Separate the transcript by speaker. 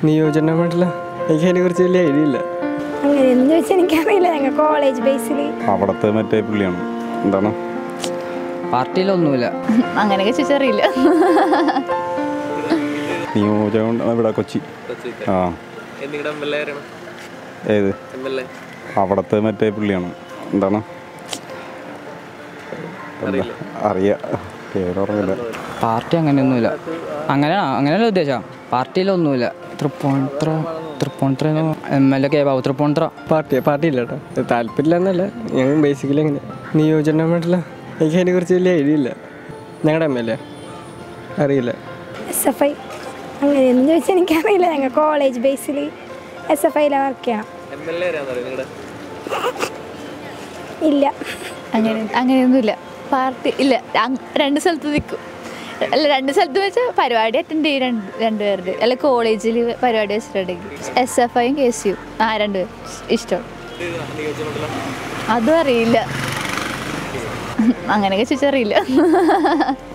Speaker 1: നിയോജന മണ്ഡലം എനിക്ക് അതിനെ കുറിച്ച് വലിയ ഐഡിയ ഇല്ല
Speaker 2: അങ്ങനെയൊന്നും ചോദിച്ചാൽ എനിക്കറിയില്ല ഞങ്ങൾ കോളേജ് ബേസിൽ
Speaker 3: അവിടുത്തെ മറ്റേ പുള്ളിയാണ് എന്താണ്
Speaker 4: പാർട്ടിയിലൊന്നുമില്ല
Speaker 5: അങ്ങനെയൊക്കെ ചോദിച്ചറിയില്ല
Speaker 3: നിയോജകം ഇവിടെ കൊച്ചി ആ
Speaker 6: നിങ്ങളുടെ എം എൽ എ ആരാണ്
Speaker 3: ഏത്
Speaker 6: എം എൽ എ
Speaker 3: അവിടുത്തെ മറ്റേ പുള്ളിയാണ് എന്താണ് എന്താ? അറിയാ പേരോർമ്മയില്ല
Speaker 4: പാർട്ടി അങ്ങനെയൊന്നുമില്ല അങ്ങനെയാണോ അങ്ങനെയല്ല ഉദ്ദേശം പാർട്ടിയിലൊന്നുമില്ല Tripunithura Tripunithura M L A K Babu Tripunithura
Speaker 1: party party ഇല്ല കേട്ടോ താല്പര്യമില്ല എന്നല്ല ഞങ്ങൾ ബേസിക്കലി അങ്ങനെ നിയോജന മണ്ഡലം എനിക്ക് അതിനെ കുറിച്ച് വലിയ ഐഡിയ ഇല്ല ഞങ്ങളുടെ എം എൽ എ അറിയില്ല
Speaker 2: എസ് എഫ് ഐ അങ്ങനെയൊന്നും ചോദിച്ചാൽ എനിക്കറിയില്ല ഞങ്ങൾ കോളേജ് ബേസിൽ എസ് എഫ് ഐയിലാണ് വർക്ക് ചെയ്യണം
Speaker 6: എം എൽ എ ആരാന്ന് നിങ്ങളുടെ
Speaker 2: ഇല്ല
Speaker 5: അങ്ങനെ അങ്ങനെയൊന്നുമില്ല പാർട്ടി ഇല്ല അങ് രണ്ട് സ്ഥലത്ത് നിൽക്കും അല്ല രണ്ട് സ്ഥലത്ത് വെച്ചാൽ പരിപാടി അറ്റൻഡ് ചെയ്യും രണ്ട് രണ്ടുപേരുടെ അല്ല കോളേജിൽ പരിപാടി വെച്ചിട്ടുണ്ടെങ്കിൽ എസ് എഫ് ഐയും കെ സി യു ആ രണ്ടുപേർ ഇഷ്ടം അതും അറിയില്ല അങ്ങനെയൊക്കെ ചോദിച്ചറിയില്ല